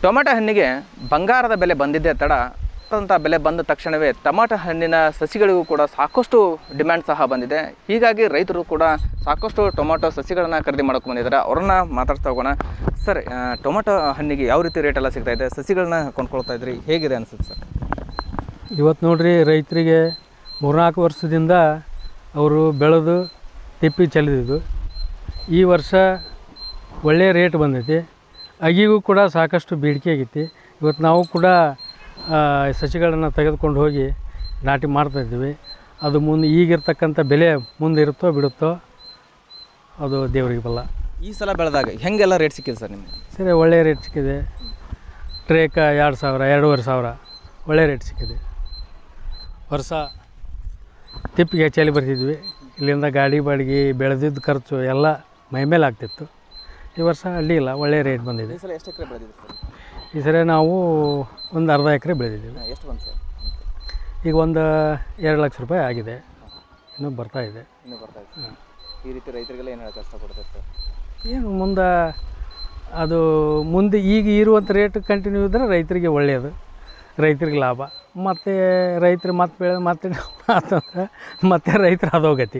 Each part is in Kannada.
ಟೊಮೆಟೊ ಹಣ್ಣಿಗೆ ಬಂಗಾರದ ಬೆಲೆ ಬಂದಿದ್ದೇ ತಡ ಅಂತ ಬೆಲೆ ಬಂದ ತಕ್ಷಣವೇ ಟೊಮೆಟೊ ಹಣ್ಣಿನ ಸಸಿಗಳಿಗೂ ಕೂಡ ಸಾಕಷ್ಟು ಡಿಮ್ಯಾಂಡ್ ಸಹ ಬಂದಿದೆ ಹೀಗಾಗಿ ರೈತರು ಕೂಡ ಸಾಕಷ್ಟು ಟೊಮೆಟೊ ಸಸಿಗಳನ್ನು ಖರೀದಿ ಮಾಡೋಕೆ ಬಂದಿದ್ದಾರೆ ಅವ್ರನ್ನ ಮಾತಾಡ್ತಾ ಹೋಗೋಣ ಸರ್ ಆ, ಟೊಮೆಟೊ ಹಣ್ಣಿಗೆ ಯಾವ ರೀತಿ ರೇಟ್ ಎಲ್ಲ ಸಿಗ್ತಾ ಇದೆ ಸಸಿಗಳನ್ನ ಕೊಂಡ್ಕೊಳ್ತಾ ಇದ್ರಿ ಹೇಗಿದೆ ಅನಿಸುತ್ತೆ ಸರ್ ಇವತ್ತು ನೋಡ್ರಿ ರೈತರಿಗೆ ಮೂರ್ನಾಲ್ಕು ವರ್ಷದಿಂದ ಅವರು ಬೆಳೆದು ತಿಪ್ಪಿ ಚೆಲ್ಲಿದ್ದು ಈ ವರ್ಷ ಒಳ್ಳೆಯ ರೇಟ್ ಬಂದೈತಿ ಅಗಿಗೂ ಕೂಡ ಸಾಕಷ್ಟು ಬೇಡಿಕೆ ಆಗೈತಿ ಇವತ್ತು ನಾವು ಕೂಡ ಆ, ಸಸಿಗಳನ್ನು ತೆಗೆದುಕೊಂಡು ಹೋಗಿ ನಾಟಿ ಮಾಡ್ತಾಯಿದ್ದೀವಿ ಅದು ಮುಂದೆ ಈಗಿರ್ತಕ್ಕಂಥ ಬೆಲೆ ಮುಂದೆ ಇರುತ್ತೋ ಬಿಡುತ್ತೋ ಅದು ದೇವರಿಗೆ ಬಲ್ಲ ಈ ಸಲ ಬೆಳೆದಾಗ ಹೆಂಗೆಲ್ಲ ರೇಟ್ ಸಿಕ್ಕಿದೆ ಸರ್ ನಿಮಗೆ ಸರಿ ಒಳ್ಳೆಯ ರೇಟ್ ಸಿಕ್ಕಿದೆ ಟ್ರೇಕ ಎರಡು ಸಾವಿರ ಎರಡೂವರೆ ಸಾವಿರ ಒಳ್ಳೆಯ ರೇಟ್ ಸಿಕ್ಕಿದೆ ವರ್ಷ ತಿಪ್ಪಿಗೆ ಚಳಿ ಬರ್ತಿದ್ವಿ ಇಲ್ಲಿಂದ ಗಾಡಿ ಬಾಡಿಗೆ ಬೆಳೆದಿದ್ದ ಖರ್ಚು ಎಲ್ಲ ಮೈ ಮೇಲೆ ಆಗ್ತಿತ್ತು ಈ ವರ್ಷ ಅಡ್ಡಿ ಇಲ್ಲ ಒಳ್ಳೆಯ ರೇಟ್ ಬಂದಿದೆ ಈ ಸಲ ಎಷ್ಟು ಎಕರೆ ಬೆಳೆದಿದೆ ಸರ್ ಈ ಸರಿ ನಾವು ಒಂದು ಅರ್ಧ ಎಕರೆ ಬೆಳೆದಿದ್ದೀವಿ ಎಷ್ಟು ಬಂತು ಸರ್ ಈಗ ಒಂದು ಎರಡು ಲಕ್ಷ ರೂಪಾಯಿ ಆಗಿದೆ ಇನ್ನೂ ಬರ್ತಾ ಇದೆ ಇನ್ನೂ ಬರ್ತಾ ಇದೆ ಈ ರೀತಿ ರೈತರಿಗೆಲ್ಲ ಏನು ಹೇಳಕ್ಕೆ ಕಷ್ಟಪಡ್ತಾರೆ ಸರ್ ಏನು ಮುಂದೆ ಅದು ಮುಂದೆ ಈಗ ಇರುವಂಥ ರೇಟ್ ಕಂಟಿನ್ಯೂ ಇದ್ದರೆ ರೈತರಿಗೆ ಒಳ್ಳೆಯದು ರೈತರಿಗೆ ಲಾಭ ಮತ್ತು ರೈತರು ಮತ್ತೆ ಬೆಳೆ ಮತ್ತೆ ಅಂತಂದ್ರೆ ಮತ್ತೆ ರೈತರು ಅಧೋಗತಿ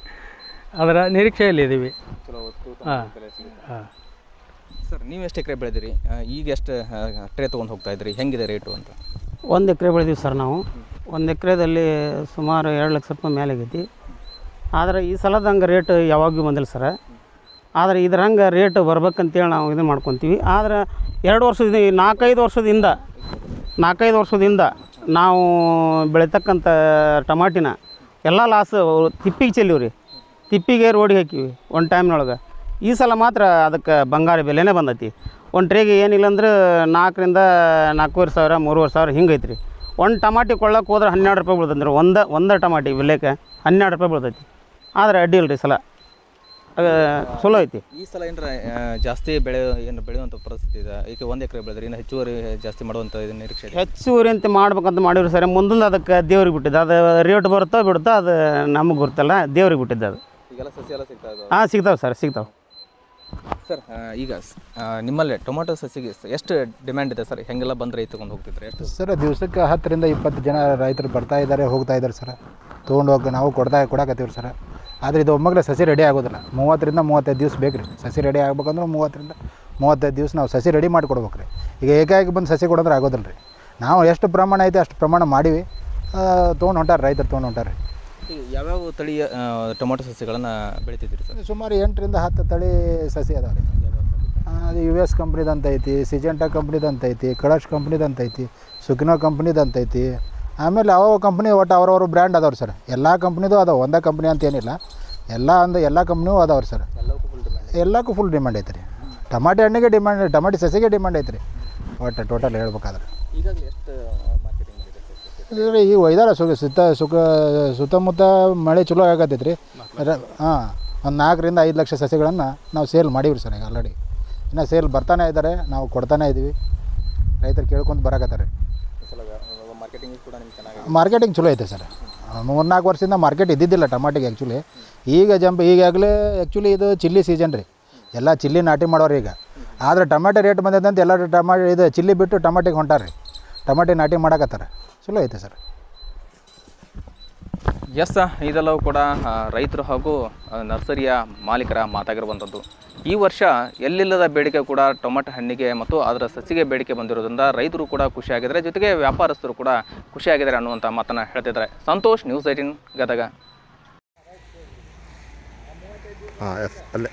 ಅದರ ನಿರೀಕ್ಷೆಯಲ್ಲಿ ಇದ್ದೀವಿ ಚಲೋ ಹೊತ್ತು ಹಾಂ ಬೆಲೆ ಸಿಗುತ್ತೆ ಹಾಂ ಸರ್ ನೀವು ಎಷ್ಟು ಎಕರೆ ಬೆಳೆದಿರಿ ಆ, ಈಗ ಎಷ್ಟು ಟ್ರೇ ತೊಗೊಂಡು ಹೋಗ್ತಾ ಇದ್ರಿ ಹೆಂಗಿದೆ ರೇಟು ಅಂತ ಒಂದು ಎಕರೆ ಬೆಳೆದೀವಿ ಸರ್ ನಾವು ಒಂದು ಎಕರೆದಲ್ಲಿ ಸುಮಾರು ಎರಡು ಲಕ್ಷ ರೂಪಾಯಿ ಮೇಲೆ ಆಗೈತಿ ಆದರೆ ಈ ಸಲದಂಗೆ ರೇಟ್ ಯಾವಾಗೂ ಬಂದಿಲ್ಲ ಸರ್ ಆದರೆ ಇದ್ರಂಗೆ ರೇಟ್ ಬರ್ಬೇಕಂತೇಳಿ ನಾವು ಇದನ್ನು ಮಾಡ್ಕೊತೀವಿ ಆದರೆ ಎರಡು ವರ್ಷದ ನಾಲ್ಕೈದು ವರ್ಷದಿಂದ ನಾಲ್ಕೈದು ವರ್ಷದಿಂದ ನಾವು ಬೆಳೀತಕ್ಕಂಥ ಟಮಾಟಿನ ಎಲ್ಲ ಲಾಸ್ ತಿಪ್ಪಿಗೆ ಚೆಲ್ಲಿವಿ ರೀ ತಿಪ್ಪಿಗೆ ರೋಡಿಗೆ ಹಾಕಿವಿ ಒಂದು ಟೈಮ್ನೊಳಗೆ ಈ ಸಲ ಮಾತ್ರ ಅದಕ್ಕೆ ಬಂಗಾರ ಬೆಲೆನೇ ಬಂದೈತಿ ಒಂದು ಟ್ರೇಗೆ ಏನಿಲ್ಲ ಅಂದ್ರೆ ನಾಲ್ಕರಿಂದ ನಾಲ್ಕೂವರೆ ಸಾವಿರ ಮೂರುವರೆ ಸಾವಿರ ಹಿಂಗೆ ಐತ್ರಿ ಒಂದು ಟಮಾಟಿ ಕೊಳ್ಳಕ್ಕೆ ಹೋದ್ರೆ ಹನ್ನೆರಡು ರೂಪಾಯಿ ಬೀಳ್ತಂದ್ರೆ ಒಂದು ಒಂದೇ ಟಮಾಟಿ ಬೆಲೆಕ್ಕೆ ಹನ್ನೆರಡು ರೂಪಾಯಿ ಬೀಳ್ತೈತಿ ಆದರೆ ಅಡ್ಡಿ ಇಲ್ಲ ರೀ ಸಲ ಅದು ಚಲೋ ಐತಿ ಈ ಸಲ ಏನರ ಜಾಸ್ತಿ ಬೆಳೆ ಏನು ಬೆಳೆಯುವಂಥ ಪರಿಸ್ಥಿತಿ ಇದೆ ಈಗ ಒಂದು ಎಕರೆ ಬೆಳೆದ್ರಿ ಇನ್ನು ಹೆಚ್ಚುವರಿ ಜಾಸ್ತಿ ಮಾಡುವಂಥ ಇದು ನಿರೀಕ್ಷೆ ಇದೆ ಹೆಚ್ಚುವರಿ ಅಂತ ಮಾಡ್ಬೇಕಂತ ಮಾಡಿವ್ರಿ ಸರ್ ಮುಂದಿನ ಅದಕ್ಕೆ ದೇವ್ರಿಗೆ ಬಿಟ್ಟಿದ್ದು ಅದು ರೇಟ್ ಬರುತ್ತೋ ಬಿಡುತ್ತೋ ಅದು ನಮಗೆ ಗೊತ್ತಲ್ಲ ದೇವ್ರಿಗೆ ಬಿಟ್ಟಿದ್ದು ಅದು ಈಗೆಲ್ಲ ಸಸಿ ಎಲ್ಲ ಸಿಗ್ತಾ ಇದಾವೆ ಹಾಂ ಸಿಗ್ತಾವೆ ಸರ್ ಸಿಗ್ತಾವೆ ಸರ್ ಆ, ಈಗ ಸ್- ಆ, ನಿಮ್ಮಲ್ಲಿ ಟೊಮೊಟೊ ಸಸಿಗೆ ಸ- ಎಷ್ಟು ಡಿಮ್ಯಾಂಡ್ ಇದೆ ಸರ್ ಹೆಂಗೆಲ್ಲ ಬಂದ್ರೆ ತೊಗೊಂಡು ಹೋಗ್ತಿದ್ರೆ ಎಷ್ಟು ಸರ್ ದಿವ್ಸಕ್ಕೆ ಹತ್ತರಿಂದ ಇಪ್ಪತ್ತು ಜನ ರೈತರು ಬರ್ತಾ ಇದ್ದಾರೆ ಹೋಗ್ತಾ ಇದ್ದಾರೆ ಸರ್ ತೊಗೊಂಡು ಹೋಗಿ ನಾವು ಕೊಡ್ತಾ ಕೊಡಕತ್ತೀವಿ ಸರ್ ಆದರೆ ಇದು ಒಮ್ಮಗಲೇ ಸಸಿ ರೆಡಿ ಆಗೋದಿಲ್ಲ ಮೂವತ್ತರಿಂದ ಮೂವತ್ತೈದು ದಿವಸ ಬೇಕು ರೀ ಸಸಿ ರೆಡಿ ಆಗ್ಬೇಕಂದ್ರೆ ಮೂವತ್ತರಿಂದ ಮೂವತ್ತೈದು ದಿವಸ ನಾವು ಸಸಿ ರೆಡಿ ಮಾಡಿ ಕೊಡ್ಬೇಕು ರೀ ಈಗ ಏಕಾಏಕಿ ಬಂದು ಸಸಿ ಕೊಡೋದ್ರೆ ಆಗೋದಿಲ್ಲ ರೀ ನಾವು ಎಷ್ಟು ಪ್ರಮಾಣ ಐತೆ ಅಷ್ಟು ಪ್ರಮಾಣ ಮಾಡೀವಿ ತೊಗೊಂಡು ಹೊಂಟಾರ ರೈತರು ತೊಗೊಂಡು ಹೊಂಟಾರ ರೀ ಈಗ ಯಾವ್ಯಾವ ತಳಿಯ ಆ, ಟೊಮೊಟೊ ಸಸಿಗಳನ್ನು ಬೆಳಿತಿದ್ದೀರಿ ಸರ್ ಸುಮಾರು ಎಂಟರಿಂದ ಹತ್ತು ತಳಿ ಸಸಿ ಅದಾವೆ ರೀ ಅದು ಯು ಎಸ್ ಕಂಪ್ನಿದಂತ ಐತಿ ಸಿಜೆಂಟಾ ಕಂಪ್ನಿದಂತ ಐತಿ ಕಳಶ್ ಕಂಪ್ನಿದಂತ ಐತಿ ಸುಕಿನೋ ಕಂಪ್ನಿದಂತ ಐತಿ ಆಮೇಲೆ ಯಾವ ಕಂಪ್ನಿ ಒಟ್ಟು ಅವ್ರವ್ರ ಬ್ರ್ಯಾಂಡ್ ಅದಾವ್ರಿ ಸರ್ ಎಲ್ಲ ಕಂಪ್ನಿದು ಅದಾವೆ ಒಂದೇ ಕಂಪ್ನಿ ಅಂತ ಏನಿಲ್ಲ ಎಲ್ಲ ಅಂದ ಎಲ್ಲ ಕಂಪ್ನಿಯೂ ಅದಾವ್ರಿ ಸರ್ ಎಲ್ಲಕ್ಕೂ ಫುಲ್ ಡಿಮ್ಯಾಂಡ್ ಐತೆ ರೀ ಟಮಾಟೆ ಹಣ್ಣಿಗೆ ಡಿಮ್ಯಾಂಡ್ ಟಮಾಟಿ ಸಸಿಗೆ ಡಿಮ್ಯಾಂಡ್ ಐತೆ ರೀ ಒಟ್ಟು ಟೋಟಲ್ ಹೇಳ್ಬೇಕಾದ್ರೆ ಈಗಾಗಲೇ ಎಷ್ಟು ಮಾರ್ಕೆಟಿಂಗ್ ಮಾಡಿದೆ ಸರ್ ಇದ್ರಿ ಈ ಒಯ್ದಾರ ಸುಖ ಸುತ್ತ ಸುಖ ಸುತ್ತಮುತ್ತ ಮಳೆ ಚಲೋ ಆಗತ್ತೈತೆ ರೀ ಹಾಂ ಒಂದು ನಾಲ್ಕರಿಂದ ಐದು ಲಕ್ಷ ಸಸಿಗಳನ್ನು ನಾವು ಸೇಲ್ ಮಾಡೀವಿ ಸರ್ ಈಗ ಆಲ್ರೆಡಿ ಇನ್ನು ಸೇಲ್ ಬರ್ತಾನೆ ಇದ್ದಾರೆ ನಾವು ಕೊಡ್ತಾನೆ ಇದ್ದೀವಿ ರೈತರು ಕೇಳ್ಕೊಂತ ಬರಕತ್ತಾರೆ ಈ ಸಲ ಮಾರ್ಕೆಟಿಂಗ್ ಕೂಡ ನಿಮ್ಗೆ ಚೆನ್ನಾಗಿ ಮಾರ್ಕೆಟಿಂಗ್ ಚಲೋ ಐತೆ ಸರ್ ಮೂರ್ನಾಲ್ಕು ವರ್ಷದಿಂದ ಮಾರ್ಕೆಟ್ ಇದ್ದಿದ್ದಿಲ್ಲ ಟಮಾಟಿಗೆ ಆ್ಯಕ್ಚುಲಿ ಈಗ ಜಂಪ್ ಈಗಾಗಲೇ ಆ್ಯಕ್ಚುಲಿ ಇದು ಚಿಲ್ಲಿ ಸೀಸನ್ ರೀ ಎಲ್ಲ ಚಿಲ್ಲಿ ನಾಟಿ ಮಾಡೋರು ಈಗ ಆದರೆ ಟಮಾಟೆ ರೇಟ್ ಬಂದೈತೆ ಅಂತ ಎಲ್ಲರೂ ಟಮಾಟೆ ಇದು ಚಿಲ್ಲಿ ಬಿಟ್ಟು ಟಮಾಟಿಗೆ ಹೊಂಟಾರ್ರಿ ಟಮಾಟಿ ನಾಟಿ ಮಾಡಕತ್ತಾರೆ ಚಲೋ ಐತೆ ಸರ್ ಎಸ್ ಇದೆಲ್ಲವೂ ಕೂಡ ಆ, ರೈತರು ಹಾಗೂ ಆ, ನರ್ಸರಿಯ ಮಾಲೀಕರ ಮಾತಾಗಿರುವಂಥದ್ದು ಈ ವರ್ಷ ಎಲ್ಲಿಲ್ಲದ ಬೇಡಿಕೆ ಕೂಡ ಟೊಮೆಟೊ ಹಣ್ಣಿಗೆ ಮತ್ತು ಅದರ ಸಸಿಗೆ ಬೇಡಿಕೆ ಬಂದಿರೋದ್ರಿಂದ ರೈತರು ಕೂಡ ಖುಷಿಯಾಗಿದ್ದಾರೆ ಜೊತೆಗೆ ವ್ಯಾಪಾರಸ್ಥರು ಕೂಡ ಖುಷಿಯಾಗಿದ್ದಾರೆ ಅನ್ನುವಂಥ ಮಾತನ್ನು ಹೇಳ್ತಿದ್ದಾರೆ ಸಂತೋಷ್ ನ್ಯೂಸ್ ಏಟಿನ್ ಗದಗ ಹಾಂ ಎಸ್ ಅಲ್ಲೇ